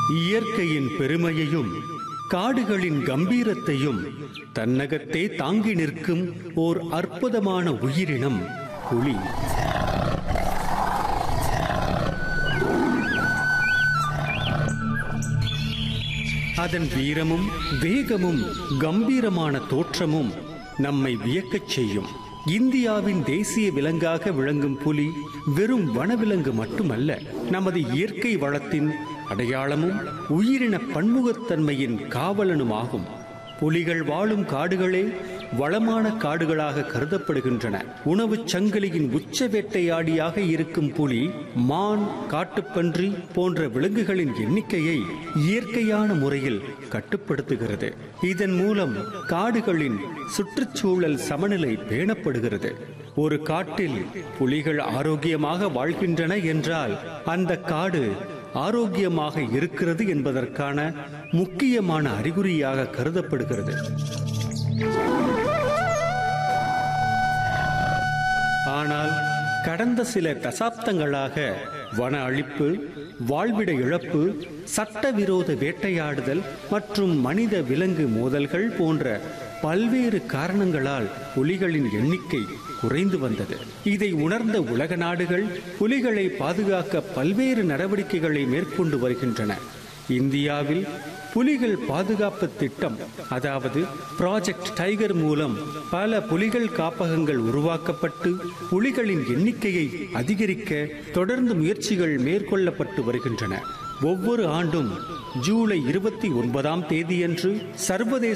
இயற்கையின் பெருமையையும் காடுகளின் கம்பீரத்தையும் தன்னகத்தே தாங்கி நிற்கும் ஓர் அற்புதமான உயிரினம் புலி அதன் வீரமும் வேகமும் கம்பீரமான தோற்றமும் நம்மை வியக்கச் செய்யும் இந்தியாவின் தேசிய விலங்காக விளங்கும் புலி வெறும் வனவிலங்கு மட்டுமல்ல நமது இயற்கை வளத்தின் அடையாளமும் உயிரின பன்முகத்தன்மையின் காவலனுமாகும் புலிகள் வாழும் காடுகளே வளமான காடுகளாக கருதப்படுகின்றன உணவுச் சங்கிலியின் உச்ச வேட்டையாடியாக இருக்கும் புலி மான் காட்டுப்பன்றி போன்ற விலங்குகளின் எண்ணிக்கையை இயற்கையான முறையில் கட்டுப்படுத்துகிறது இதன் மூலம் காடுகளின் சுற்றுச்சூழல் சமநிலை பேணப்படுகிறது ஒரு காட்டில் புலிகள் ஆரோக்கியமாக வாழ்கின்றன என்றால் அந்த காடு ஆரோக்கியமாக இருக்கிறது என்பதற்கான முக்கியமான அறிகுறியாக கருதப்படுகிறது ஆனால் கடந்த சில தசாப்தங்களாக வன அழிப்பு வாழ்விட இழப்பு சட்டவிரோத வேட்டையாடுதல் மற்றும் மனித விலங்கு மோதல்கள் போன்ற பல்வேறு காரணங்களால் புலிகளின் எண்ணிக்கை குறைந்து வந்தது இதை உணர்ந்த உலக நாடுகள் புலிகளை பாதுகாக்க பல்வேறு நடவடிக்கைகளை மேற்கொண்டு வருகின்றன இந்தியாவில் புலிகள் பாதுகாப்பு திட்டம் அதாவது ப்ராஜெக்ட் டைகர் மூலம் பல புலிகள் காப்பகங்கள் உருவாக்கப்பட்டு புலிகளின் எண்ணிக்கையை அதிகரிக்க தொடர்ந்து முயற்சிகள் மேற்கொள்ளப்பட்டு வருகின்றன ஒவ்வொரு ஆண்டும் ஜூலை இருபத்தி ஒன்பதாம் தேதியன்று சர்வதேச